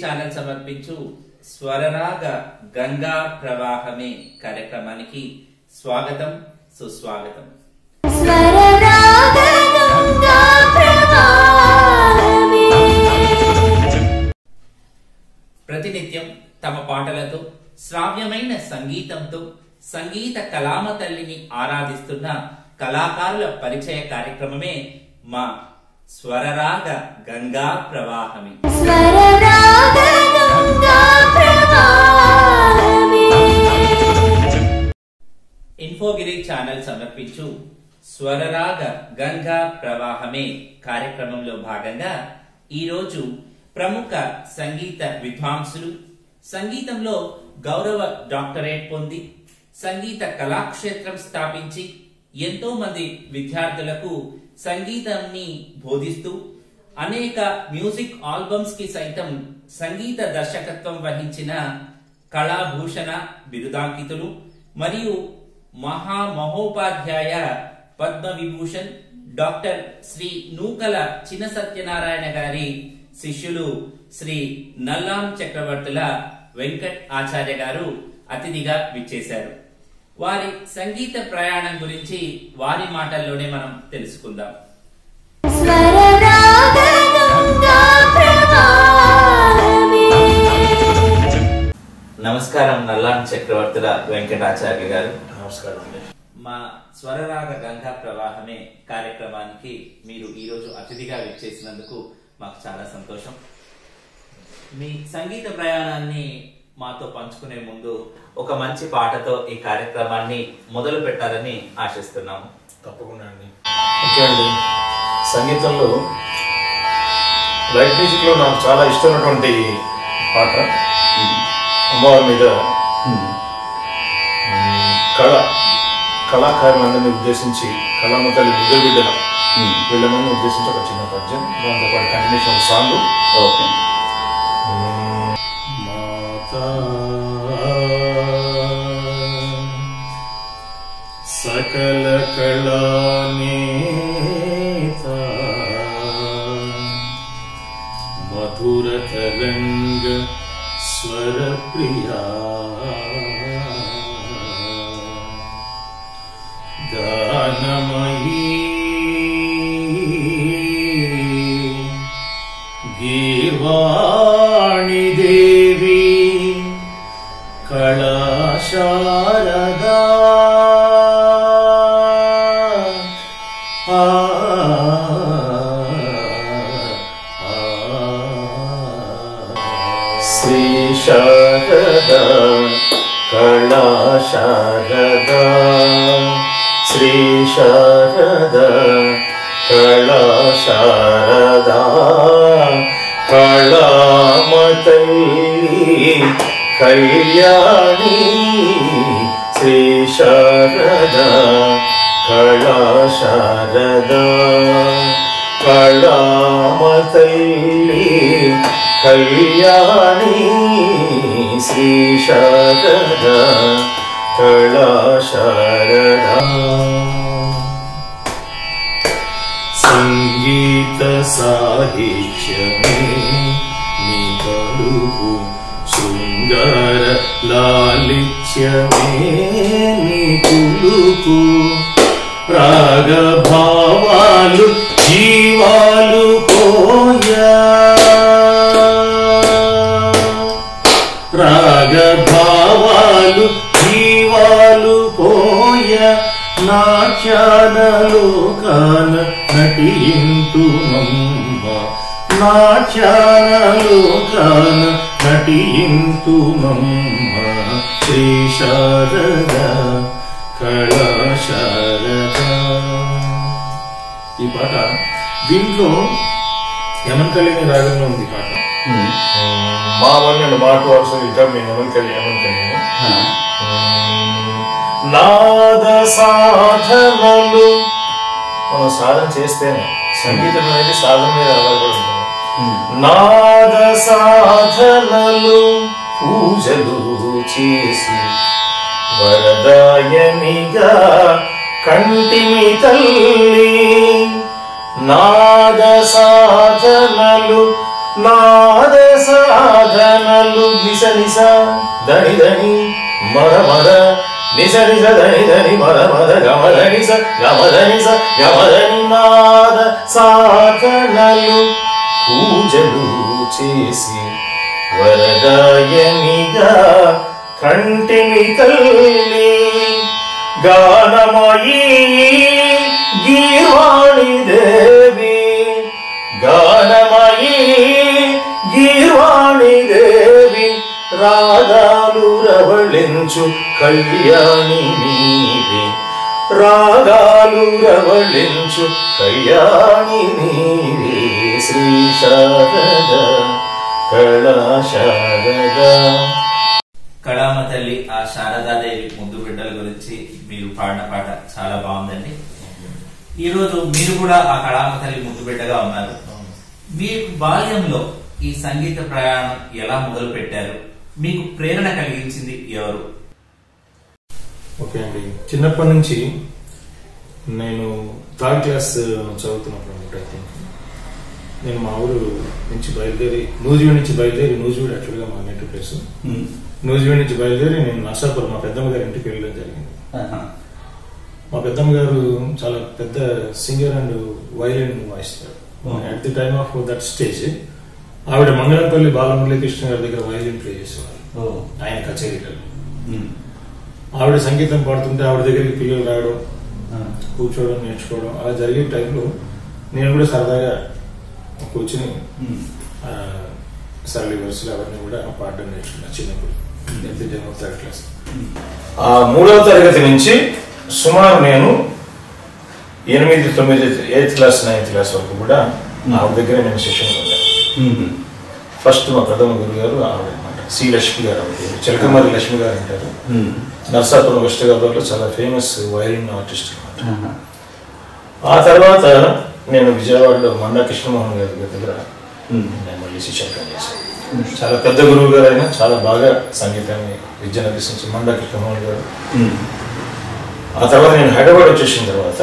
Channel సమర్పించు స్వరరాగ గంగా ప్రవాహమే కార్యక్రమానికి స్వాగతం సుస్వాగతం స్వరరాగగంగా ప్రవాహమే ప్రతినిత్యం తమ పాటలతో శ్రావ్యమైన సంగీతంతో సంగీత కళామ తల్లిని ఆరాధిస్తున్న కళాకారుల పరిచయ కార్యక్రమమే మా స్వరరాగ గంగా ప్రవాహమే స్వరరాగగంగా ప్రవాహమే ఇన్ఫోగిరి ఛానల్ సమర్పించు స్వరరాగ గంగా ప్రవాహమే కార్యక్రమంలో భాగంగా ఈరోజు ప్రముఖ సంగీత విద్వాంసులు సంగీతంలో గౌరవ డాక్టరేట్ పొంది సంగీత కళాక్షేత్రం స్థాపించి ఎంతో మంది విద్యార్థులకు సంగీతాన్ని బోధిస్తూ అనేక మ్యూజిక్ ఆల్బమ్స్ కి సైతం సంగీత దర్శకత్వం వహించిన కళాభూషణ బిరుదాంకితులు మరియు మహా మహోపాధ్యాయ పద్మ విభూషణ్ డాక్టర్ శ్రీ నూకల చిన సత్యనారాయణ గారి శిష్యులు శ్రీ నల్లాం చక్రవర్తుల వెంకట్ ఆచార్య గారు అతిథిగా విచ్చేశారు వారి సంగీత ప్రయాణం గురించి వారి మాటల్లోనే మనం తెలుసుకుందాం స్వరరాగగంగా ప్రవాహమే నమస్కారం నల్లాం చక్రవర్తుల వెంకటాచార్య గారు నమస్కారం అండి మా స్వరరాగ గంగా ప్రవాహమే కార్యక్రమానికి మీరు ఈరోజు అతిథిగా విచ్చేసినందుకు మాకు చాలా సంతోషం మీ సంగీత ప్రయాణాన్ని మాతో పంచుకునే ముందు ఒక మంచి పాటతో ఈ కార్యక్రమాన్ని మొదలు పెట్టాలని ఆశిస్తున్నాము తప్పకుండా అండి ఓకే అండి సంగీతంలో లైట్ మ్యూజిక్ లో నాకు చాలా ఇష్టమైనటువంటి పాట అమ్మవారి మీద మ్మ్, కళ కళాకారులందరినీ ఉద్దేశించి కళామ తల్లి బుద్ధ బిడ్డల వీళ్ళని ఉద్దేశించి ఒక చిన్న పద్యం దాంతో పాటు కంటిన్యూషన్ ఒక సాంగ్ ఓకే మాతా సకల కళానేత మధుర తరంగ స్వర ప్రియా గానమయీ గీర్వాణి దేవి కళాశారదా ఆ, ఆ, శ్రీ శారదా కళాశారదా శ్రీ శారదా కళాశారదా కళామతల్లి కళ్యాణి శ్రీ శారదా కళాశారదా కళామతల్లి కళ్యాణి శ్రీ శారదా కళాశారదా సంగీత సాహిత్యమే నీ పలుకు శృంగార లాలిత్యమే నీ కులుకు రాగభావాలు జీవాలు పోయా రాగభావాలు జీవాలు పోయ నాట్యానలోకాన నటియింతుమమ్మ నాట్యానలోకాన నటియింతుమమ్మ శ్రీ శారద కళా శారద ఈ పాట దీంట్లో యమన్ కళ్యాణి రాగంలో ఉంది ఈ పాట మా వల్ల మాట వరుస ఇంకా మీ యమన్ కళ్యాణి యమన్ కళ్యాణి నాద సాధనలు మనం సాధన చేస్తేనే సంగీతం అనేది సాధన మీద ఆధారపడి ఉంటుంది నాద సాధనలు పూజలు చేసి వరదాయనిగా కంటిమి తల్లి నాద సాధనలు నాద సాధ సాధనలు నిస నిస దని దని మర మర నిస నిస దని దని మర మర గమదని స గమదని స గమదని నాద సాధనలు పూజలు చేసి వరదాయనిగా కంటిని తల్లి గానమయీ గీర్వాణి దేవి గానమయీ గీర్వాణి దేవి రాగాలు రవళించు కళ్యాణి నీవే రాగాలు రవళించు కళ్యాణి నీవే శ్రీ శారద కళా శారద కళామ తల్లి ఆ శారదాదేవి ముద్దు బిడ్డల గురించి మీరు పాడిన పాట చాలా బాగుందండి ఈ రోజు మీరు కూడా ఆ కళామ తల్లి ముద్దు బిడ్డగా ఉన్నారు మీకు బాల్యంలో ఈ సంగీత ప్రయాణం ఎలా మొదలు పెట్టారు మీకు ప్రేరణ కలిగించింది ఎవరు ఓకే అండి చిన్నప్పటి నుంచి నేను థర్డ్ క్లాస్ చదువుతున్నప్పుడు అనమాట ఐ థింక్ నేను మా ఊరు నుంచి బయలుదేరి నూజివీడి నుంచి బయలుదేరి నూజివీడి యాక్చువల్గా మా నేటివ్ ప్లేస్ నూజివీడి నుంచి బయలుదేరి నేను నర్సాపురం మా పెద్దమ్మ గారి ఇంటికి వెళ్ళడం జరిగింది మా పెద్దమ్మ గారు చాలా పెద్ద సింగర్ అండ్ వైలిన్ వాయిస్తారు at the time of that stage ఆవిడ మంగళంపల్లి బాలమురళీకృష్ణ గారి దగ్గర వైలిన్ ప్లే చేసేవారు ఆయన కచేరీలలో ఆవిడ సంగీతం పాడుతుంటే ఆవిడ దగ్గరికి పిల్లలు రావడం కూర్చోవడం నేర్చుకోవడం అలా జరిగే టైంలో నేను కూడా సరదాగా కూర్చుని ఆ, సరళి వరుసలు అవన్నీ కూడా పాడడం నేర్చుకున్నా చిన్నప్పుడు at the time of third class ఆ మూడవ తరగతి నుంచి సుమారు నేను ఎనిమిది తొమ్మిది ఎయిత్ క్లాస్ నైన్త్ క్లాస్ వరకు కూడా ఆవిడ దగ్గర నేను శిక్షణ పొందాను ఫస్ట్ మా ప్రథమ గురువు గారు ఆవిడ అనమాట సి లక్ష్మి గారు ఆవిడ పేరు. చిలకమర్రి లక్ష్మి గారు అంటారు నర్సాపురం వెస్ట్ గోదావరిలో చాలా ఫేమస్ వైలిన్ ఆర్టిస్ట్ అనమాట ఆ తర్వాత నేను విజయవాడలో మండా కృష్ణమోహన్ గారి దగ్గర నేను మళ్ళీ శిక్షణ చేశాను చాలా పెద్ద గురువు గారు అయినా చాలా బాగా సంగీతాన్ని విద్యను అభ్యసించి మండా కృష్ణమోహన్ గారు ఆ తర్వాత నేను హైదరాబాద్ వచ్చేసిన తర్వాత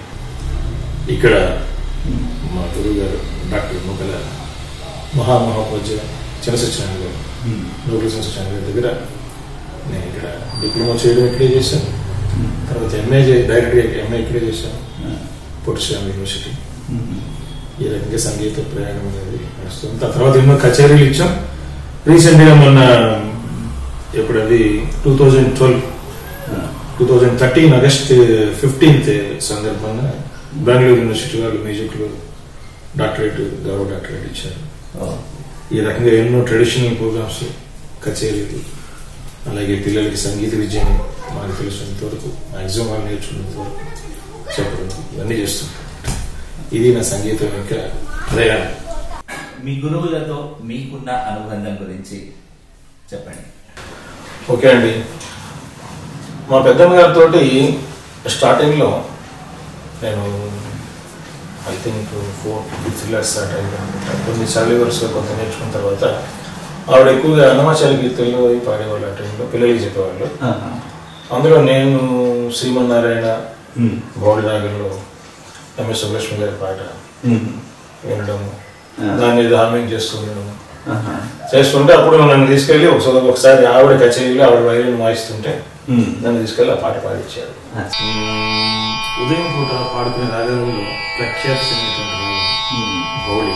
ఇక్కడ మా గురువు గారు డాక్టర్ ముగల మహామహోపాధ్య చంద్రసత్యనారాయణ గారు నూగుల చంద్రసత్యనారాయణ గారి దగ్గర నేను ఇక్కడ డిప్లొమా చేయడం ఇక్కడే చేశాను తర్వాత ఎంఏ డైరెక్ట్గా ఎంఏ ఇక్కడే చేశాను పొట్టిశ్రామ్ యూనివర్సిటీ ఈ రకంగా సంగీత ప్రయాణం అనేది నడుస్తుంది ఆ తర్వాత ఎన్నో కచేరీలు ఇచ్చాం రీసెంట్గా మొన్న ఎప్పుడు అది two thousand twelve two thousand thirteen August fifteenth సందర్భంగా బెంగళూరు యూనివర్సిటీ వాళ్ళు మ్యూజిక్లో డాక్టరేట్ గౌరవ డాక్టరేట్ ఇచ్చారు ఈ రకంగా ఎన్నో ట్రెడిషనల్ ప్రోగ్రామ్స్ కచేరీలు అలాగే పిల్లలకి సంగీత విద్యని మనకు తెలిసినంత వరకు మ్యాక్సిమం వాళ్ళు నేర్చుకున్నంత వరకు చెప్పడం ఇవన్నీ చేస్తుంటాం ఇది నా సంగీతం యొక్క ప్రయాణం మీ గురువులతో మీకున్న అనుబంధం గురించి చెప్పండి ఓకే అండి మా పెద్దమ్మ గారితో స్టార్టింగ్లో నేను I think four fifth class start అయ్యాను కొన్ని చదివే వరుసగా కొంత నేర్చుకున్న తర్వాత ఆవిడ ఎక్కువగా అన్నమాచారి గీతల్లో అవి పాడేవాళ్ళు ఆ టైంలో పిల్లలకి చెప్పేవాళ్ళు అందులో నేను శ్రీమన్నారాయణ గౌడి రాగంలో ఎంఎస్ సుబ్బలక్ష్మి గారి పాట వినడం దాన్ని హార్మింగ్ చేస్తూ ఉండడం చేస్తుంటే అప్పుడు నన్ను తీసుకెళ్ళి ఒకసారి ఒకసారి ఆవిడ కచేరీలో ఆవిడ వైలిన్ వాయిస్తుంటే నన్ను తీసుకెళ్ళి ఆ పాట పాడించారు ఉదయం పూట పాడుకునే రాగంలో ప్రఖ్యాత సంగీతం గౌళి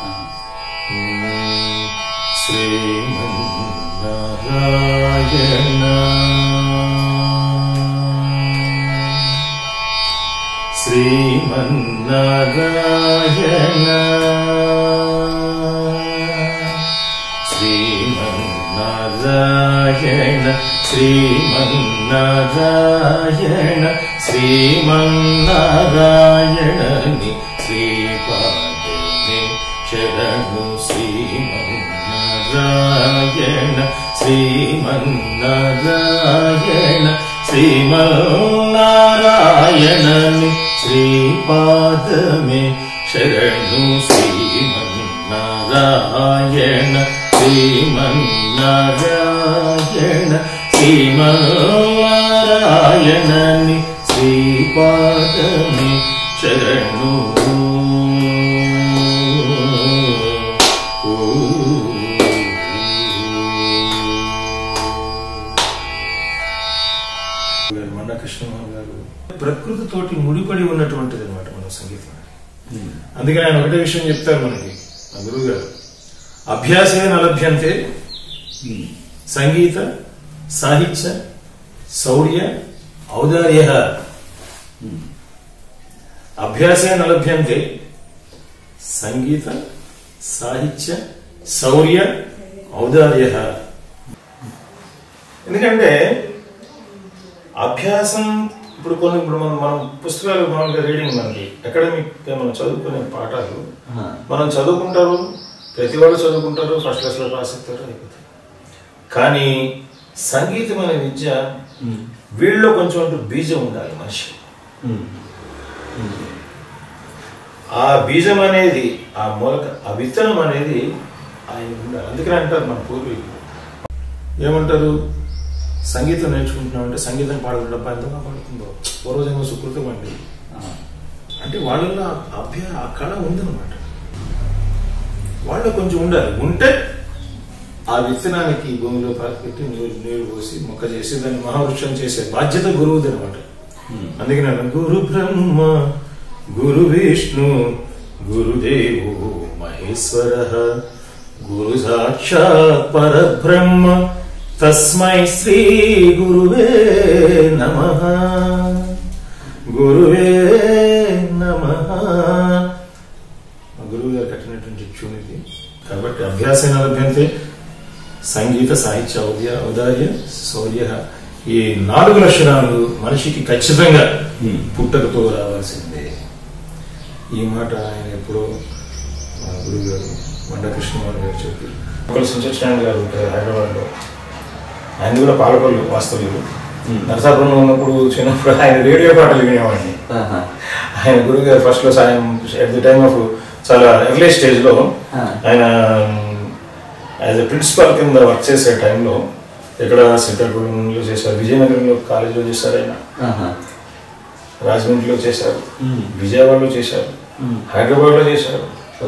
శ్రీమన్నారాయణ శ్రీమన్నారాయణ శ్రీమన్నారాయణ శ్రీమన్నారాయణని శ్రీపాదమే శరణు శ్రీమన్నారాయణ శ్రీమన్నారాయణ శ్రీమన్నారాయణని శ్రీపాదమే శరణు శ్రీమన్నారాయణ శ్రీమన్నారాయణ శ్రీమన్నారాయణని శ్రీపాదమే శరణు గారు మండ కృష్ణమోహన్ గారు ప్రకృతితోటి ముడిపడి ఉన్నటువంటిది అనమాట మన సంగీతం అందుకని ఆయన ఒకటే విషయం చెప్తారు మనకి ఆ గురువు గారు అభ్యాసే నలభ్యంతే సంగీత సాహిత్య శౌర్య ఔదార్య అభ్యాసే నలభ్యంతే సంగీత సాహిత్య శౌర్య ఔదార్య ఎందుకంటే అభ్యాసం ఇప్పుడు కొన్ని ఇప్పుడు మనం మనం పుస్తకాలు మామూలుగా రీడింగ్ మనకి అకాడమిక్ మనం చదువుకునే పాఠాలు మనం చదువుకుంటారు ప్రతి వాళ్ళు చదువుకుంటారు ఫస్ట్ క్లాస్లో పాస్ అవుతారు అయిపోతారు కానీ సంగీతం అనే విద్య వీళ్ళలో కొంచెం అంటూ బీజం ఉండాలి మనిషి ఆ బీజం అనేది ఆ మూలక ఆ విత్తనం అనేది ఆయన ఉండాలి అందుకని అంటారు మన పూర్వీకులు ఏమంటారు సంగీతం నేర్చుకుంటున్నామంటే సంగీతం పాడడం డబ్బా ఎంత బాగా పాడుతుందో పూర్వజన్మ సుకృతం అండి అంటే వాళ్ళలో ఆ అభ్య ఆ కళ ఉందన్నమాట వాళ్ళు కొంచెం ఉండాలి ఉంటే ఆ విత్తనానికి భూమిలో పాతిపెట్టి నీరు నీరు పోసి మొక్క చేసి దాన్ని మహావృక్షం చేసే బాధ్యత గురువుది అనమాట అందుకని అన్నాను, గురు బ్రహ్మ గురు విష్ణు గురుదేవో మహేశ్వర గురు సాక్షాత్ పరబ్రహ్మ తస్మై శ్రీ గురువే నమ గురువే నమ మా గురువు గారు కట్టినటువంటి ట్యూన్ ఇది కాబట్టి అభ్యాసం లభ్యంతే సంగీత సాహిత్య ఔద్య ఔదార్య శౌర్య ఈ నాలుగు లక్షణాలు మనిషికి ఖచ్చితంగా పుట్టకతో రావాల్సిందే ఈ మాట ఆయన ఎప్పుడో మా గురువు గారు మండ కృష్ణమార్ గారు చెప్పి ఒకళ్ళు సుంచస్వామి గారు ఉంటారు హైదరాబాద్లో ఆయన కూడా పాలకొల్లు వాస్తవ్యులు నరసాపురంలో ఉన్నప్పుడు చిన్నప్పుడు ఆయన రేడియో పాటలు వినేవాడిని ఆయన గురువు గారు ఫస్ట్ లో సాయం ఎట్ ది టైమ్ ఆఫ్ చాలా ఎర్లీ స్టేజ్ లో ఆయన యాజ్ ఎ ప్రిన్సిపల్ కింద వర్క్ చేసే టైంలో ఇక్కడ శ్రీకాకుళంలో చేశారు విజయనగరంలో కాలేజీలో చేశారు ఆయన రాజమండ్రిలో చేశారు విజయవాడలో చేశారు హైదరాబాద్ లో చేశారు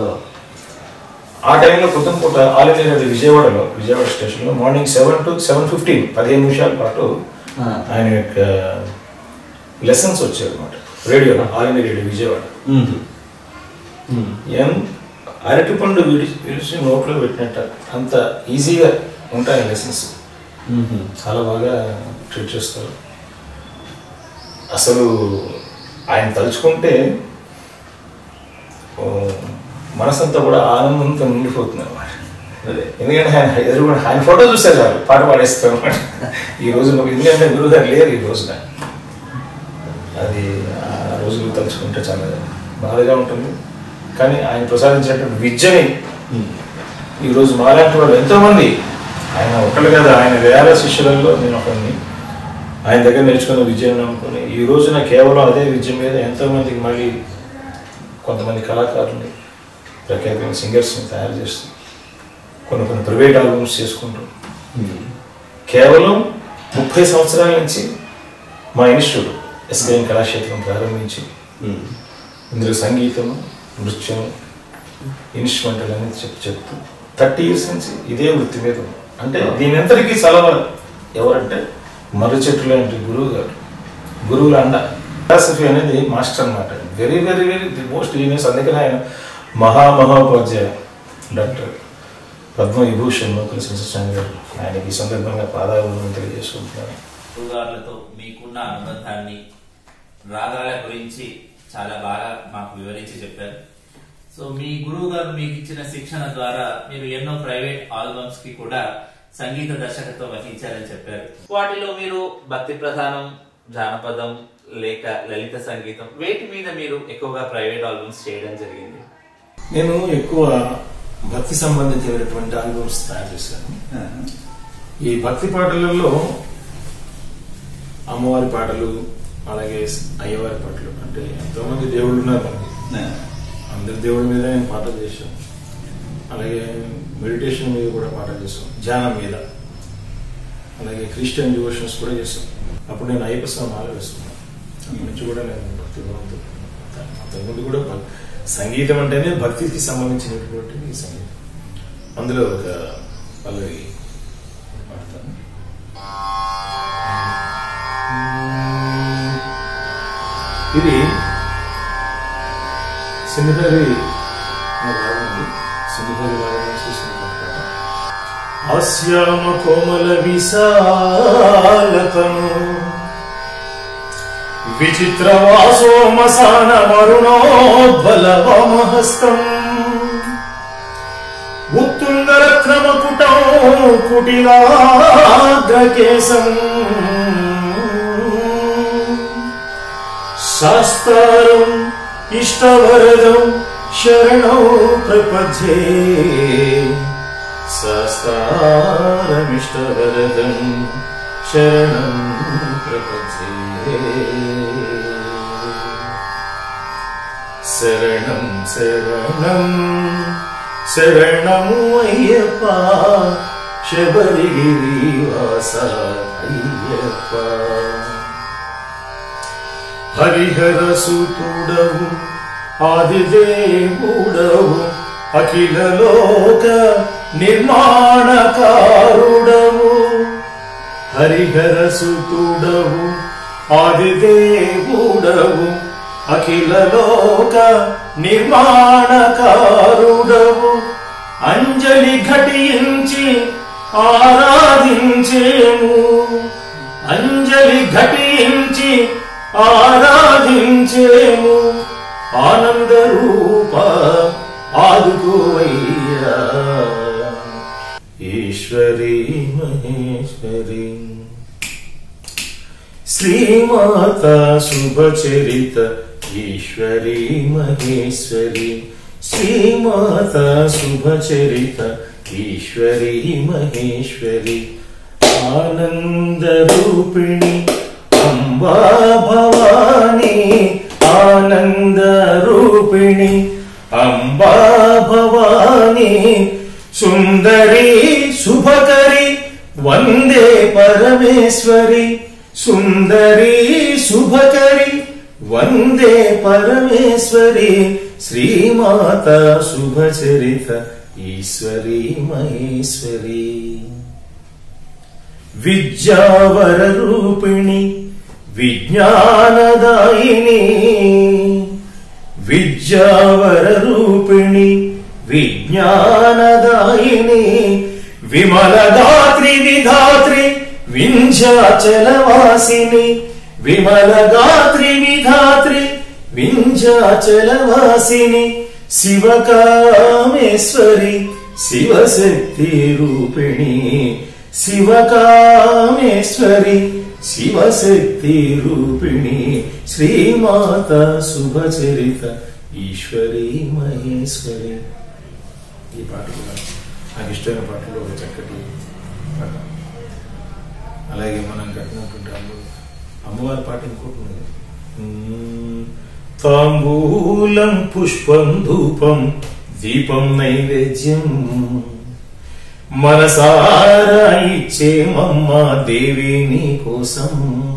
ఆ టైంలో పొద్దున పూట ఆల్ ఇండియా రేడియో విజయవాడలో విజయవాడ స్టేషన్లో morning seven to seven fifteen పదిహేను నిమిషాల పాటు ఆయన యొక్క లెసన్స్ వచ్చాయి అనమాట radio all India radio Vijayawada ఏం అరటిపండు విడిచి విడిచి నోట్లో పెట్టినట్ట అంత ఈజీగా ఉంటాయి లెసన్స్ చాలా బాగా ట్రీట్ చేస్తారు అసలు ఆయన తలుచుకుంటే ఓ, మనసంతా కూడా ఆనందంతో నిండిపోతుంది అనమాట ఎందుకంటే ఆయన ఎదురు ఆయన ఫోటో చూస్తే చాలు పాట పాడేస్తారు అనమాట ఈ రోజు మాకు ఎందుకంటే గురువు గారు లేరు ఈ రోజున అది ఆ రోజులు తలుచుకుంటే చాలా బాధగా ఉంటుంది కానీ ఆయన ప్రసాదించినటువంటి విద్యని ఈరోజు మాలాంటి వాళ్ళు ఎంతోమంది ఆయన ఒకళ్ళు కదా ఆయన వేల శిష్యులలో నేను ఒకరిని ఆయన దగ్గర నేర్చుకున్న విద్యను నమ్ముకుని ఈ రోజున కేవలం అదే విద్య మీద ఎంతోమందికి మళ్ళీ కొంతమంది కళాకారుల్ని ప్రఖ్యాతమైన సింగర్స్ని తయారు చేస్తూ కొన్ని కొన్ని ప్రైవేట్ ఆల్బమ్స్ చేసుకుంటూ కేవలం ముప్పై సంవత్సరాల నుంచి మా ఇన్స్టిట్యూట్ ఎస్కేఎం కళాక్షేత్రం ప్రారంభించి ఇందులో సంగీతం నృత్యం ఇన్స్ట్రుమెంటల్ అనేది చెప్పి చెప్తూ థర్టీ ఇయర్స్ నుంచి ఇదే వృత్తి మీద ఉంది. అంటే దీని ఎంతటికీ సలవ ఎవరంటే మర్రి చెట్టు లాంటి గురువు గారు గురువుల అండ ఫిలాసఫీ అనేది మాస్టర్ అన్నమాట very very very the most genius అందుకనే ఆయన మహా మహోపాధ్యాయ డాక్టర్ పద్మ విభూషణ్ నూకల శ్రీకృష్ణ గారు ఆయనకి ఈ సందర్భంగా పాదాలను తెలియజేసుకుంటున్నాను గురుగారులతో మీకున్న అనుబంధాన్ని రాగాల గురించి చాలా బాగా మాకు వివరించి చెప్పారు సో మీ గురువు గారు మీకు ఇచ్చిన శిక్షణ ద్వారా మీరు ఎన్నో ప్రైవేట్ ఆల్బమ్స్ కి కూడా సంగీత దర్శకత్వం వహించారని చెప్పారు వాటిలో మీరు భక్తి ప్రధానం జానపదం లేక లలిత సంగీతం వేటి మీద మీరు ఎక్కువగా ప్రైవేట్ ఆల్బమ్స్ చేయడం జరిగింది నేను ఎక్కువ భక్తి సంబంధించినటువంటి ఆల్బమ్స్ తయారు చేశాను ఈ భక్తి పాటలలో అమ్మవారి పాటలు అలాగే అయ్యవారి పాటలు అంటే ఎంతోమంది దేవుళ్ళు ఉన్నారు మనకి అందరి దేవుడి మీద నేను పాటలు చేశాను అలాగే మెడిటేషన్ మీద కూడా పాటలు చేశాం ధ్యానం మీద అలాగే క్రిస్టియన్ డివోషన్స్ కూడా చేశాం అప్పుడు నేను అయ్యప్ప స్వామి మాల వేసుకున్నాను అప్పటి నుంచి కూడా నేను భక్తి భావంతో అంతకుముందు కూడా భక్- సంగీతం అంటేనే భక్తికి సంబంధించినటువంటి ఈ సంగీతం అందులో ఒక పల్లవి పాడతాను ఇది సింధరి సింధరి ఆశ్యామ కోమల విశాలతను విచిత్ర వాసోమసాన మరుణోద్బల వామహస్తం ఉత్తుంగరత్నమకుటం కుటిలాగ్రకేశం శాస్త్రం ఇష్టవరదం శరణం ప్రపథే శాస్త్రమిష్టవరదం శరణం ప్రపథే శరణం శరణం శరణం అయ్యప్ప శబరిగిరివాస అయ్యప్ప హరిహర సుతుడవు ఆదిదేవుడవు అఖిల లోక నిర్మాణకారుడవు హరిహర సుతుడవు ఆదిదేవుడవు అఖిల లోక నిర్మాణకారుడవు అంజలి ఘటించి ఆరాధించేము అంజలి ఘటించి ఆరాధించేము ఆనంద రూప ఆదుకోవయ్యా ఈశ్వరీ మహేశ్వరీ శ్రీమాత శుభచరిత ఈశ్వరీ మహేశ్వరి శ్రీమాత శుభచరిత ఈశ్వరీ మహేశ్వరి ఆనంద రూపిణి అంబా భవానీ ఆనంద రూపిణి అంబా భవానీ సుందరి శుభకరి వందే పరమేశ్వరి సుందరి శుభకరి వందే పరమేశ్వరి శ్రీమాత శుభచరిత ఈశ్వరి మహేశ్వరి విద్యావర రూపిణి విజ్ఞానదాయిని విద్యావర రూపిణి విజ్ఞానదాయిని విమలగాత్రి విధాత్రి వింధ్యాచలవాసిని విమలగాత్రి విధాత్రి వింధ్యాచలవాసిని శివకామేశ్వరి శివశక్తి రూపిణి శివకామేశ్వరి శివశక్తి రూపిణి శ్రీమాత శుభచరిత ఈశ్వరి మహేశ్వరి ఈ పాట కూడా నాకు ఇష్టమైన పాటలో ఒక చక్కటి పాట అలాగే మనం కట్టినటువంటి అమ్మ అమ్మవారి పాట ఇంకోటి ఉంది ఉమ్, తాంబూలం పుష్పం ధూపం దీపం నైవేద్యం మనసారా ఇచ్చేమమ్మ దేవి నీ కోసం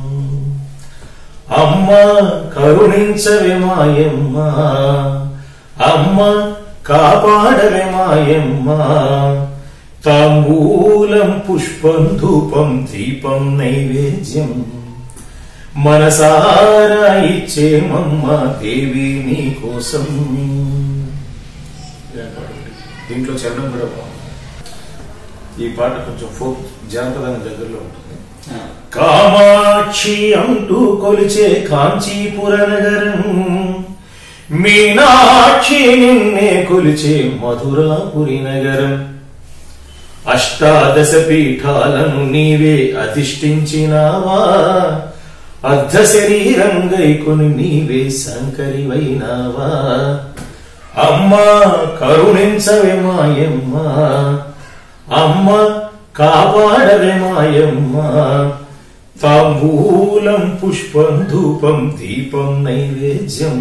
అమ్మ కరుణించవే మాయమ్మ అమ్మ కాపాడవే మాయమ్మ తాంబూలం పుష్పం ధూపం దీపం నైవేద్యం మనసారా ఇచ్చేమమ్మ దేవి నీ కోసం దీంట్లో చరణం కూడా బాగుంది ఈ పాట కొంచెం ఫోక్ జానపదానికి దగ్గరలో ఉంటుంది కామాక్షి అంటూ కొలిచే కాంచీపుర నగరం మీనాక్షి నిన్నే కొలిచే మధురాపురి నగరం అష్టాదశ పీఠాలను నీవే అధిష్ఠించినావా అర్ధ శరీరంగైకొని నీవే శంకరివైనావా అమ్మా కరుణించవే మాయమ్మ అమ్మ కాపాడవే మాయమ్మ తాంబూలం పుష్పం ధూపం దీపం నైవేద్యం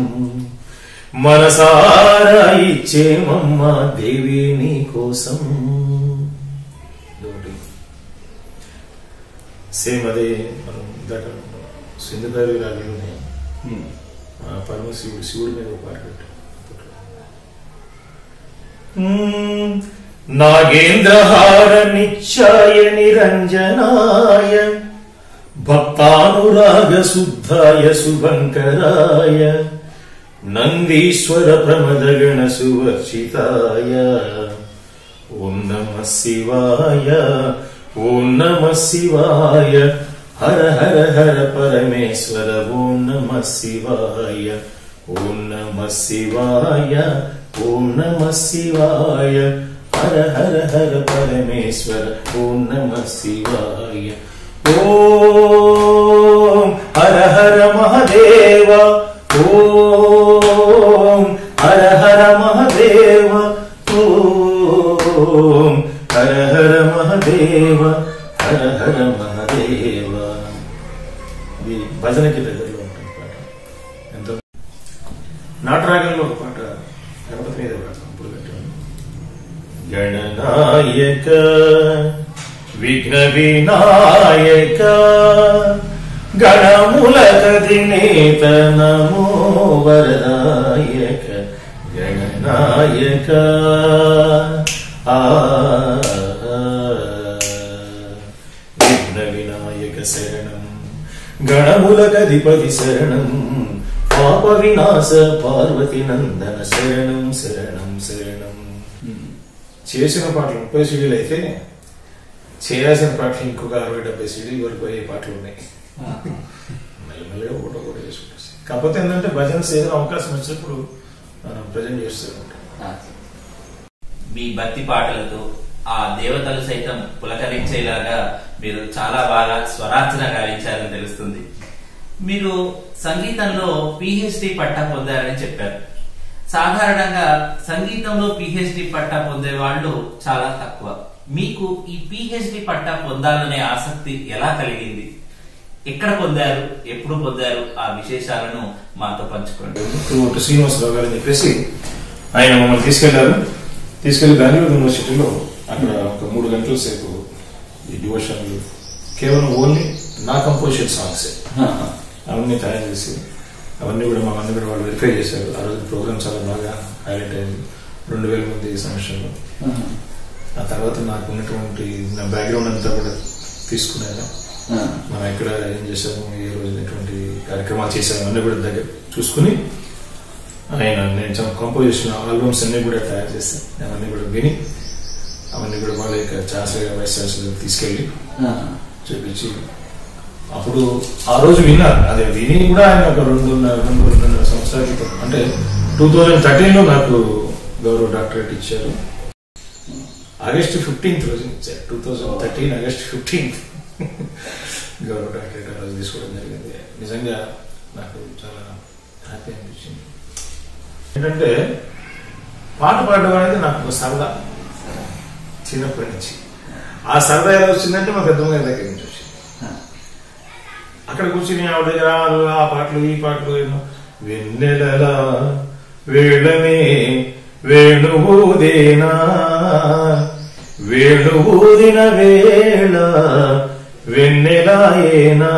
మనసారా ఇచ్చేమమ్మ దేవి నీ కోసం ఇదొకటి. సేమ్ అదే మనం ఇందాక సింధుదారి రాగంలోనే ఆ పరమశివుడు శివుడి మీద ఒక పాట పెట్టాడు మ్మ్. నాగేంద్రహార నిత్యాయ నిరంజనాయ భక్తానురాగ శుద్ధాయ శుభంకరాయ నందీశ్వర ప్రమదగణ సువర్చితాయ ఓం నమ శివాయ ఓం నమ శివాయ హర హర హర పరమేశ్వర ఓం నమ శివాయ ఓం నమ శివాయ ఓం నమ శివాయ హర హర హర పరమేశ్వర ఓం నమ శివాయ ఓం హర హర మహదేవ ఓం హర హర మహదేవ ఓం హర హర మహదేవ హర హర మహదేవ ఇది భజనకి దగ్గరలో ఉంటుంది పాట ఎంతో నాటరాగంలో ఒక పాట గణపతి మీద పాడతాం ఇప్పుడు కట్టాను గణనాయక విఘ్న వినాయక గణములకధినేత నమో వరదాయక గణనాయక ఆ విఘ్న వినాయక శరణం గణములకధిపతి శరణం పాప వినాశ పార్వతి నందన శరణం శరణం శరణం చేసిన పాటలు ముప్పై సీడీలు అయితే చేయాల్సిన పాటలు ఇంకొక అరవై డెబ్బై సీడీల వరకు అయ్యే పాటలు ఉన్నాయి మెల్లమెల్లగా ఒకటో ఒకటి చేసుకుంటాం కాకపోతే ఏంటంటే భజన్స్ ఏదైనా అవకాశం వచ్చినప్పుడు మనం ప్రజెంట్ చేస్తూ ఉంటాం మీ భక్తి పాటలతో ఆ దేవతలు సైతం పులకరించేలాగా మీరు చాలా బాగా స్వరార్చన గావించారని తెలుస్తుంది మీరు సంగీతంలో పిహెచ్డి పట్టా పొందారని చెప్పారు సాధారణంగా సంగీతంలో పిహెచ్డి పట్టా పొందే వాళ్ళు చాలా తక్కువ మీకు ఈ పిహెచ్డి పట్టా పొందాలనే ఆసక్తి ఎలా కలిగింది ఎక్కడ పొందారు ఎప్పుడు పొందారు ఆ విశేషాలను మాతో పంచుకోండి ఇప్పుడు శ్రీనివాసరావు గారు అని చెప్పేసి ఆయన మమ్మల్ని తీసుకెళ్లారు తీసుకెళ్లి బెంగళూరు యూనివర్సిటీలో అక్కడ ఒక మూడు గంటల సేపు ఈ డివోషన్లు కేవలం ఓన్లీ నా కంపోజిషన్ సాంగ్స్ అవన్నీ తయారు చేసి అవన్నీ కూడా మా మంది కూడా వాళ్ళు వెరిఫై చేశారు ఆ రోజు ప్రోగ్రామ్ చాలా బాగా హైలైట్ అయింది రెండు వేల మంది సమస్యలు ఆ తర్వాత నాకు ఉన్నటువంటి నా బ్యాక్గ్రౌండ్ అంతా కూడా తీసుకున్నాను మనం ఎక్కడ ఏం చేసాము ఏ రోజు ఎటువంటి కార్యక్రమాలు చేసాము అన్నీ కూడా దగ్గర చూసుకుని ఆయన నేను కంపోజిషన్ ఆల్బమ్స్ అన్ని కూడా తయారు చేస్తాను అవన్నీ కూడా విని అవన్నీ కూడా వాళ్ళ యొక్క శాస్త్రీయ వైస్ ఛాన్సలర్ తీసుకెళ్ళి చూపించి అప్పుడు ఆ రోజు విన్నారు అదే విని కూడా ఆయన ఒక రెండు రెండు రెండున్నర సంవత్సరాల క్రితం అంటే టూ థౌజండ్ థర్టీన్లో నాకు గౌరవ డాక్టరేట్ ఇచ్చారు ఆగస్ట్ ఫిఫ్టీన్త్ రోజు ఇచ్చారు two thousand thirteen August fifteenth గౌరవ డాక్టరేట్ ఆ రోజు తీసుకోవడం జరిగింది నిజంగా నాకు చాలా హ్యాపీ అనిపించింది ఏంటంటే పాట పాడడం అనేది నాకు ఒక సరదా చిన్నప్పటి నుంచి ఆ సరదా ఎలా వచ్చిందంటే మా పెద్దమ్మ గారి దగ్గర నుంచి వచ్చింది అక్కడ కూర్చుని ఆవిడ దగ్గర ఆ పాటలు ఈ పాటలు ఎన్నో వెన్నెలలా వేళమే వేణువుదేనా వేణువుదిన వేళ వెన్నెలాయేనా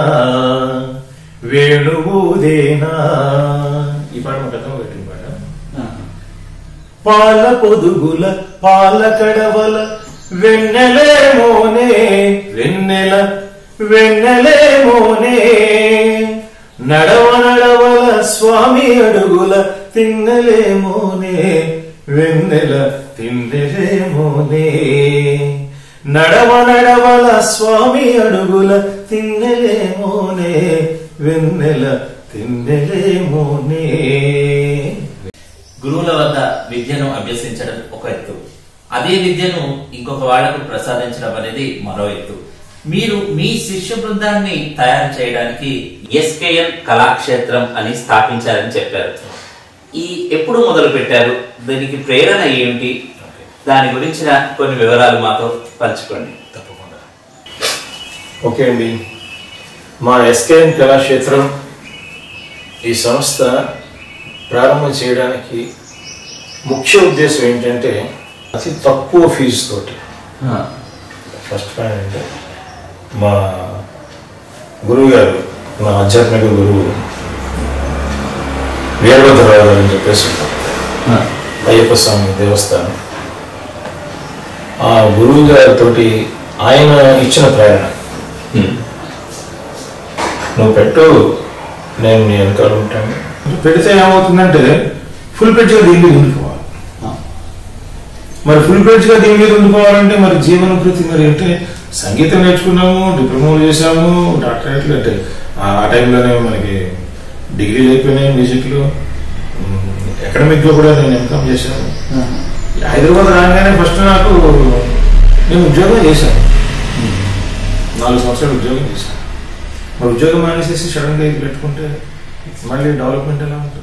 వేణువుదేనా ఈ పాట మా పెద్దమ్మ పెట్టిన పాట పాల పొదుగుల పాల కడవల వెన్నెలేమోనే వెన్నెల వెన్నెలేమోనే నడవ నడవల స్వామి అడుగుల తిన్నలేమోనే వెన్నెల తిన్నెలేమోనే నడవ నడవల స్వామి అడుగుల తిన్నెలేమోనే వెన్నెల తిన్నెలేమోనే గురువుల వద్ద విద్యను అభ్యసించడం ఒక ఎత్తు అదే విద్యను ఇంకొక వాళ్లకు ప్రసాదించడం అనేది మరో ఎత్తు మీరు మీ శిష్య బృందాన్ని తయారు చేయడానికి ఎస్కేఎన్ కళాక్షేత్రం అని స్థాపించారని చెప్పారు ఈ ఎప్పుడు మొదలు పెట్టారు దీనికి ప్రేరణ ఏమిటి దాని గురించిన కొన్ని వివరాలు మాతో పంచుకోండి తప్పకుండా ఓకే అండి మా ఎస్కేఎన్ కళాక్షేత్రం ఈ సంస్థ ప్రారంభం చేయడానికి ముఖ్య ఉద్దేశం ఏంటంటే అతి తక్కువ ఫీజు తోటి ఫస్ట్ పాయింట్ అంటే మా గురువు గారు మా ఆధ్యాత్మిక గురువు వీరభద్రరావు గారు అని చెప్పేసి ఉన్నారు. అయ్యప్ప స్వామి దేవస్థానం ఆ గురువు గారితో ఆయన ఇచ్చిన ప్రేరణ నువ్వు పెట్టు నేను నీ వెనకాల ఉంటాను పెడితే ఏమవుతుందంటే ఫుల్ పెడ్జ్గా దీని మీద ఉండిపోవాలి మరి ఫుల్ గా దీని మీద ఉండిపోవాలంటే మరి జీవన కృతి మరి అంటే సంగీతం నేర్చుకున్నాము డిప్లొమాలు చేసాము డాక్టరేట్లు అంటే ఆ టైంలోనే మనకి డిగ్రీలు అయిపోయినాయి మ్యూజిక్లో అకాడమిక్ లో కూడా నేను ఎంకామ్ చేశాను హైదరాబాద్ రాగానే ఫస్ట్ నాకు నేను ఉద్యోగం చేశాను నాలుగు సంవత్సరాలు ఉద్యోగం చేశాను మరి ఉద్యోగం మానేసేసి సడన్ గా ఇది పెట్టుకుంటే మళ్ళీ డెవలప్మెంట్ ఎలా ఉంటుంది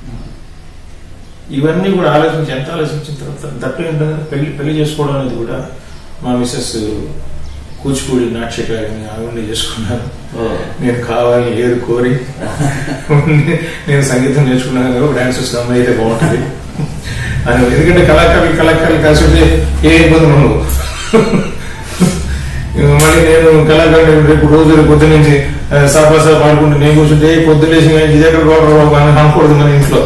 ఇవన్నీ కూడా ఆలోచించి ఎంత ఆలోచించిన తర్వాత దప్పేంటంటే పెళ్లి పెళ్లి చేసుకోవడం అనేది కూడా మా మిస్సెస్ కూచిపూడి నాట్యకారిని ఆవిడని చేసుకున్నాను నేను కావాలి ఏది కోరి నేను సంగీతం నేర్చుకున్నాను కదా, ఒక డాన్స్ వచ్చిన అమ్మాయి అయితే బాగుంటుంది అని ఎందుకంటే కళాకారులు కళాకారులు కలిసి ఉంటే ఏ ఇబ్బంది ఉండవు మళ్ళీ నేను కళాకారుడు రేపు రోజు రేపు పొద్దు నుంచి సాపాసా పాడుకుంటూ నేను కూర్చుంటే "ఏ, పొద్దులేసి ఇది ఎక్కడ బాబు అని అనకూడదు మన ఇంట్లో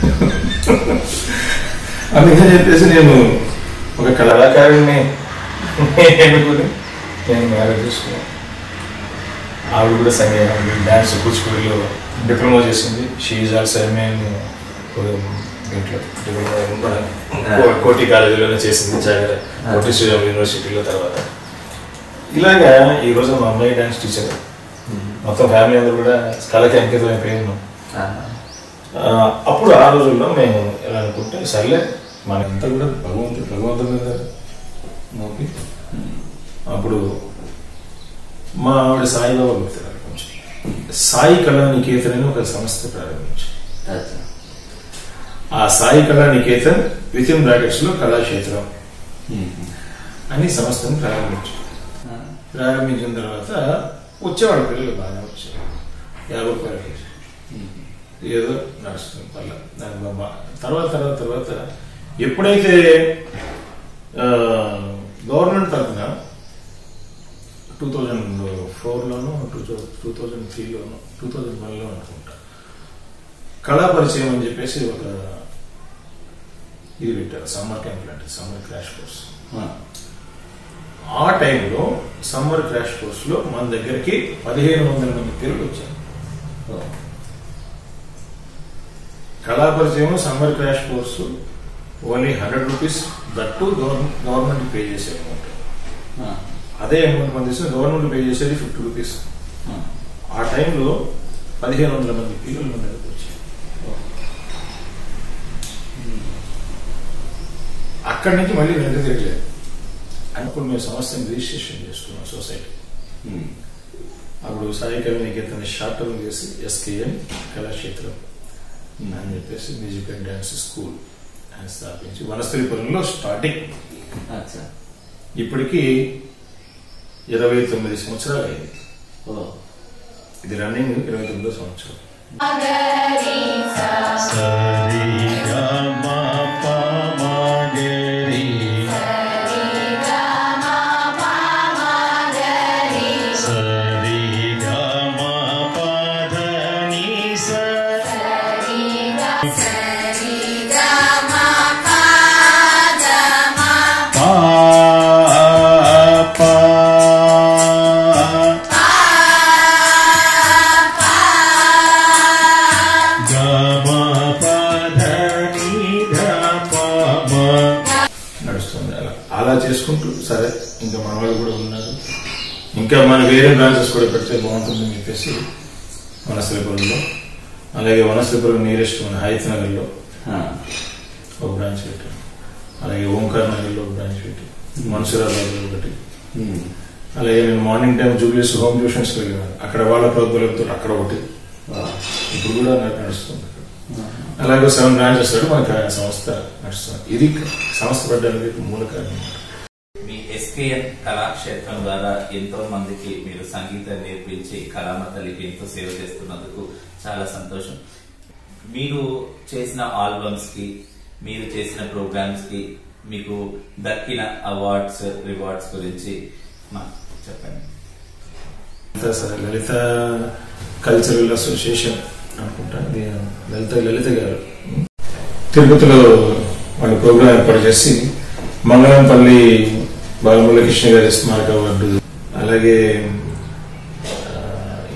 అందుకని చెప్పేసి నేను ఒక కళాకారుడిని ఎన్నుకుని నేను మ్యారేజ్ చేసుకున్నాను ఆవిడ కూడా సంగీతం డాన్స్ కూచిపూడిలో డిప్లొమా చేసింది షీఈ్ ఆల్సో ఎంఏ దీంట్లో డిప్లొమా కో- కోటి కాలేజీలోనే చేసింది జాగ్రత్త కోటి శ్రీరామ్ యూనివర్సిటీలో తర్వాత ఇలాగా ఈ రోజు మా అమ్మాయి డాన్స్ టీచర్ మొత్తం ఫ్యామిలీ అందరూ కూడా కళకి అంకితం అయిపోయి ఉన్నాం ఆ, అప్పుడు ఆ రోజుల్లో మేము ఎలా అనుకుంటే సర్లే మనంతా కూడా భగవంతుడు భగవంతుడు మీద మోపి అప్పుడు మా ఆవిడ సాయిబాబా భక్తురాలు కొంచెం సాయి కళా నికేతన్ అని ఒక సంస్థ ప్రారంభించాం ఆ సాయి కళా నికేతన్ విత్ ఇన్ బ్రాకెట్స్ లో కళాక్షేత్రం అని సంస్థను ప్రారంభించాం ప్రారంభించిన తర్వాత వచ్చేవాడు పిల్లలు బాగా వచ్చారు యాభై రూపాయలకి ఏదో నడుస్తుంది పర్లేదు దాని బొమ్మ తర్వాత తర్వాత తర్వాత ఎప్పుడైతే గవర్నమెంట్ తరఫున టూ థౌజండ్ ఫోర్లోనూ టూ టూ థౌజండ్ త్రీలోను టూ థౌజండ్ వన్లో అనుకుంటా కళా పరిచయం అని చెప్పేసి ఒక ఇది పెట్టారు సమ్మర్ క్యాంప్ లాంటి సమ్మర్ క్రాష్ కోర్స్ ఆ టైంలో సమ్మర్ క్రాష్ కోర్స్ లో మన దగ్గరికి పదిహేను వందల మంది పిల్లలు వచ్చారు కళా పరిచయం summer crash course only hundred rupees that government pay చేసే అమౌంట్ అదే అమౌంట్ మన తీసుకుని గవర్నమెంట్ పే చేసేది ఫిఫ్టీ రూపీస్ ఆ టైంలో పదిహేను వందల మంది పిల్లలు మన దగ్గరకు వచ్చారు అక్కడి నుంచి మళ్ళీ వెనక తిరగలేదు అప్పుడు మేము సంస్థని రిజిస్ట్రేషన్ చేసుకున్నాం సొసైటీ అప్పుడు సాయి కవినికేతన్ షార్ట్ టర్మ్ చేసి ఎస్కేఎన్ కళాక్షేత్రం అని చెప్పేసి మ్యూజిక్ అండ్ డాన్స్ స్కూల్ అని స్థాపించి వనస్థలిపురంలో స్టార్టింగ్ ఇప్పటికి ఇరవై తొమ్మిది సంవత్సరాలు అయింది ఇది రన్నింగ్ ఇరవై తొమ్మిదో సంవత్సరం నడుస్తుంది అలా అలా చేసుకుంటూ సరే ఇంకా మన వాళ్ళు కూడా ఉన్నారు ఇంకా మన వేరే బ్రాంచెస్ కూడా పెడితే బాగుంటుందని చెప్పేసి వనస్థలిపురంలో అలాగే వనస్థలిపురం నియరెస్ట్ మన హైత్ నగర్లో ఒక బ్రాంచ్ పెట్టాం అలాగే ఓంకార్ నగర్లో ఒక బ్రాంచ్ పెట్టి మన్సురాబాద్లో ఒకటి అలాగే నేను morning time jubilees home tuitions వెళ్ళాను అక్కడ వాళ్ళ ప్రోగ్రాంతో అక్కడ ఒకటి ఇప్పుడు కూడా నాకు నడుస్తుంది అక్కడ. అలాగే సెవెన్ బ్రాంచెస్ మనకి ఆ సంస్థ నడుస్తుంది ఇది సంస్థ పెట్టడానికి మూల కారణం మీ ఎస్కేఎన్ కళాక్షేత్రం ద్వారా ఎంతో మందికి మీరు సంగీతం నేర్పించి కళామతలికి ఎంతో సేవ చేస్తున్నందుకు చాలా సంతోషం మీరు చేసిన ఆల్బమ్స్ కి మీరు చేసిన ప్రోగ్రామ్స్ కి మీకు దక్కిన అవార్డ్స్ రివార్డ్స్ గురించి మాకు చెప్పండి Lalitha sir Lalitha cultural association అనుకుంటా ఇది లలిత లలిత గారు తిరుపతిలో వాళ్ళ ప్రోగ్రాం ఏర్పాటు చేసి మంగళంపల్లి బాలమురళీ కృష్ణ గారి స్మారక అవార్డు అలాగే ఆ,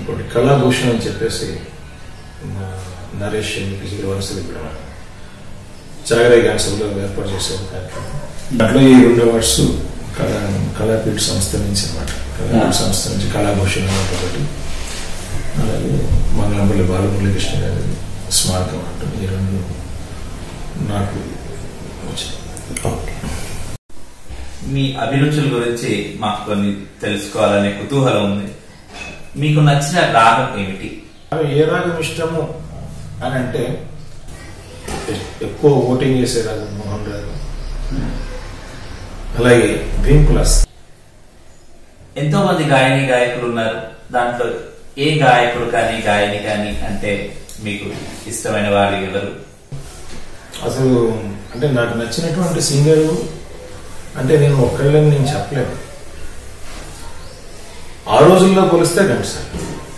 ఇంకోటి కళాభూషణ్ అని చెప్పేసి మా నరేష్ ఫిజికల్ వలసలు ఇక్కడ జాగరే గాన్సర్లో ఏర్పాటు చేసే ఒక కార్యక్రమం దాంట్లో ఈ రెండు అవార్డ్స్ కళా కళాపీఠ సంస్థ నుంచి అనమాట కళాపీఠ సంస్థ నుంచి కళాభూషణ్ అవార్డు ఒకటి అలాగే మంగళంపల్లి బాలమురళీకృష్ణ గారి స్మారకం అంటూ ఈ రెండు నాకు వచ్చింది మీ అభిరుచుల గురించి మాకు కొన్ని తెలుసుకోవాలనే కుతూహలం ఉంది మీకు నచ్చిన రాగం ఏమిటి అవి ఏ రాగం ఇష్టము అని అంటే ఎ- ఎక్కువ ఓటింగ్ చేసే రాగం మోహన్ రాగం అలాగే డ్రీమ్ క్లాస్ ఎంతో మంది గాయని గాయకులు ఉన్నారు దాంట్లో ఏ గాయకుడు కానీ గాయని కానీ అంటే మీకు ఇష్టమైన వారు ఎవరు అసలు అంటే నాకు నచ్చినటువంటి సింగర్ అంటే నేను ఒక్కళ్ళని నేను చెప్పలేను ఆ రోజుల్లో కొలిస్తే ఘంటసాల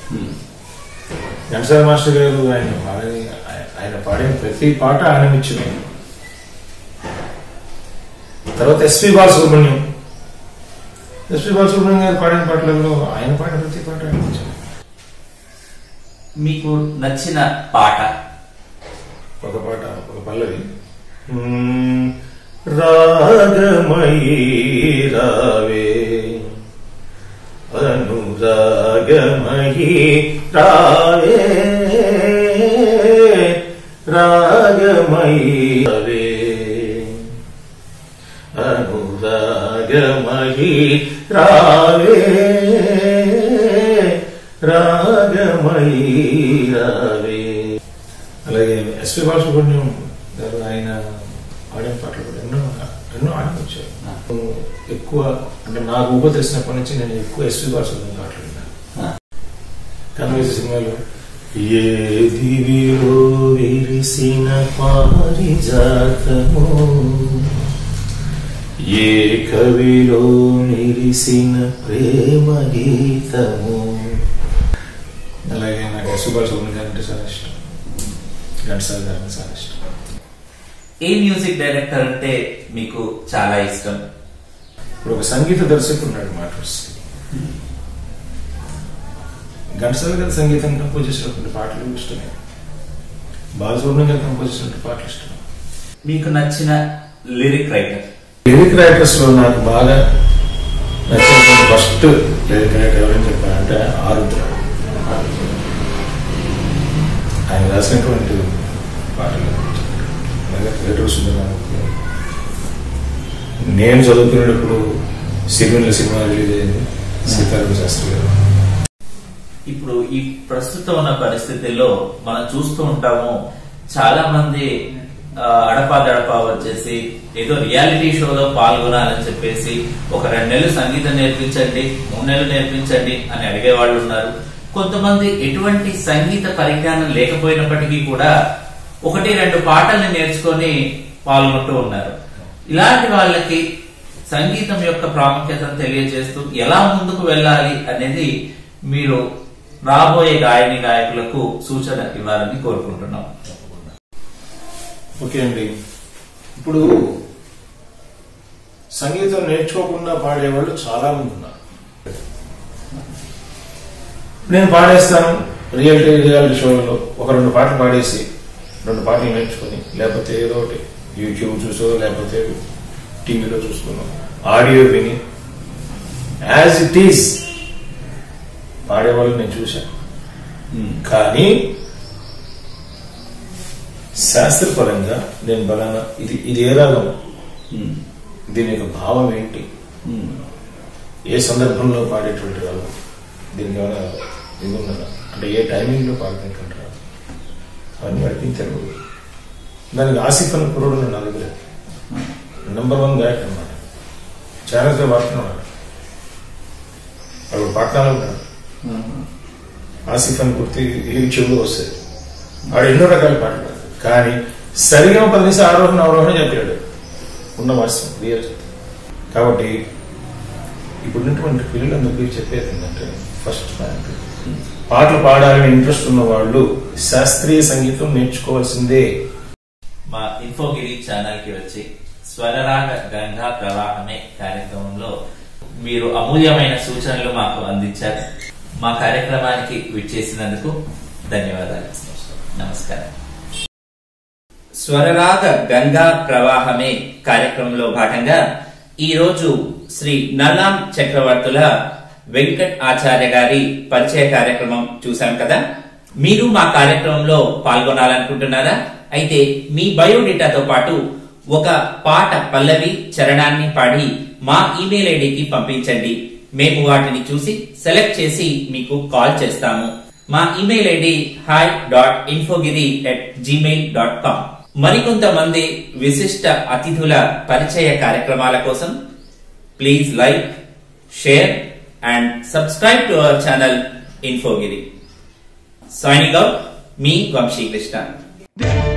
ఘంటసాల మాస్టర్ గారు ఆయన పాడిన ఆయన పాడిన ప్రతి పాట ఆయన ఇచ్చింది తర్వాత ఎస్పి బాలసుబ్రహ్మణ్యం ఎస్పి బాలసుబ్రహ్మణ్యం గారు పాడిన పాటలలో ఆయన పాడిన ప్రతి పాట ఆయన ఇచ్చింది మీకు నచ్చిన పాట ఒక పాట ఒక పల్లవి రాగమయీ రావే అనురాగమయీ రావే రాగమయీ రావే అనురాగమయీ రావే రాగమయీ రావే అలాగే ఎస్పి బాలసుబ్రహ్మణ్యం గారు ఆయన ఆడిన పాటలు కూడా ఎన్నో ఎన్నో ఆడవచ్చు ఎక్కువ అంటే నాకు ఊహ తెలిసినప్పటి నుంచి నేను ఎక్కువ ఎస్పి బాలసుబ్రహ్మణ్యం పాటలు విన్నాను కన్వేసి సినిమాలో ఏ దివిలో విరిసిన పారిజాతము ఏ కవిలో నిరిసిన ప్రేమ గీతము అలాగే నాకు ఎస్పి బాలసుబ్రహ్మణ్యం గారు అంటే చాలా ఇష్టం ఘంటసాల గారు అంటే చాలా ఇష్టం ఏ మ్యూజిక్ డైరెక్టర్ అంటే మీకు చాలా ఇష్టం ఇప్పుడు ఒక సంగీత దర్శకుడు ఉన్నాడు మాటర్స్ ఘంటసాల గారి సంగీతం కంపోజ్ చేసినటువంటి పాటలు ఇష్టమే బాలసుబ్రహ్మణ్యం గారు కంపోజ్ చేసినటువంటి పాటలు ఇష్టమే మీకు నచ్చిన లిరిక్ రైటర్ లిరిక్ రైటర్స్ లో నాకు బాగా నచ్చినటువంటి ఫస్ట్ లిరిక్ రైటర్ ఎవరని చెప్పారంటే ఆరుద్ర ఆయన రాసినటువంటి పాటలు అలాగే రేటూరు సుందరరావు నేను చదువుకునేటప్పుడు సిరివెన్నెల సినిమా రిలీజ్ అయింది సీతారామ శాస్త్రి గారు ఇప్పుడు ఈ ప్రస్తుతం ఉన్న పరిస్థితుల్లో మనం చూస్తూ ఉంటాము చాలా మంది ఆ, అడపా దడపా వచ్చేసి ఏదో రియాలిటీ షోలో పాల్గొనాలని చెప్పేసి ఒక రెండు నెలలు సంగీతం నేర్పించండి మూడు నెలలు నేర్పించండి అని అడిగే వాళ్ళు ఉన్నారు కొంతమంది ఎటువంటి సంగీత పరిజ్ఞానం లేకపోయినప్పటికీ కూడా ఒకటి రెండు పాటల్ని నేర్చుకొని పాల్గొంటూ ఉన్నారు ఇలాంటి వాళ్ళకి సంగీతం యొక్క ప్రాముఖ్యతను తెలియజేస్తూ ఎలా ముందుకు వెళ్ళాలి అనేది మీరు రాబోయే గాయని గాయకులకు సూచన ఇవ్వాలని కోరుకుంటున్నాం ఓకే అండి ఇప్పుడు సంగీతం నేర్చుకోకుండా పాడేవాళ్ళు చాలా మంది ఉన్నారు నేను పాడేస్తాను రియాలిటీ రియాలిటీ షోలలో ఒక రెండు పాటలు పాడేసి రెండు పాటలు నేర్చుకొని లేకపోతే ఏదో ఒకటి యూట్యూబ్ చూసో లేకపోతే టీవీలో చూసుకున్నాం ఆడియో విని యాజ్ ఇట్ ఈస్ పాడేవాళ్ళు నేను చూశాను కానీ శాస్త్రపరంగా నేను బలానా ఇది ఇది ఏ రాగం దీని యొక్క భావం ఏంటి ఏ సందర్భంలో పాడేటువంటి రాగం దీనికి ఏమైనా ఇది ఉన్నదా అంటే ఏ టైమింగ్లో పాడేటువంటి రాగం అవన్నీ వాడికి తెలియదు దానికి ఆసిఫ్ అనే కుర్రోడు నా దగ్గర నెంబర్ వన్ గాయక్ అనమాట ఛానల్స్లో పాడుతున్నాడు వాడు పాట్నాలో ఉన్నాడు ఆసిఫ్ అని గుర్తి యూట్యూబ్లో వస్తుంది వాడు ఎన్నో రకాల పాటలు పాడతాడు కానీ సరిగా పది నిమిషం ఆరోహణ అవరోహణ చెప్పాడు ఉన్న వాస్తవం రియల్ కాబట్టి ఇప్పుడున్నటువంటి పిల్లలందరికీ చెప్పేది ఏంటంటే ఫస్ట్ పాయింట్ పాటలు పాడాలని ఇంట్రెస్ట్ ఉన్న వాళ్ళు శాస్త్రీయ సంగీతం నేర్చుకోవాల్సిందే మా ఇన్ఫోగిరి ఛానల్ కి వచ్చి స్వరరాగ గంగా ప్రవాహమే కార్యక్రమంలో మీరు అమూల్యమైన సూచనలు మాకు అందించారు మా కార్యక్రమానికి విచ్చేసినందుకు ధన్యవాదాలు నమస్కారం స్వరరాగ గంగా ప్రవాహమే కార్యక్రమంలో భాగంగా ఈ రోజు శ్రీ నల్లాం చక్రవర్తుల వెంకట్ ఆచార్య గారి పరిచయ కార్యక్రమం చూశాం కదా మీరు మా కార్యక్రమంలో పాల్గొనాలనుకుంటున్నారా అయితే మీ బయోడేటాతో పాటు ఒక పాట పల్లవి చరణాన్ని పాడి మా ఇమెయిల్ ఐడికి పంపించండి మేము వాటిని చూసి సెలెక్ట్ చేసి మీకు కాల్ చేస్తాము మా email ID hi dot Infogiri at Gmail dot com మరికొంతమంది విశిష్ట అతిథుల పరిచయ కార్యక్రమాల కోసం please like share and subscribe to our channel Infogiri signing out మీ వంశీకృష్ణ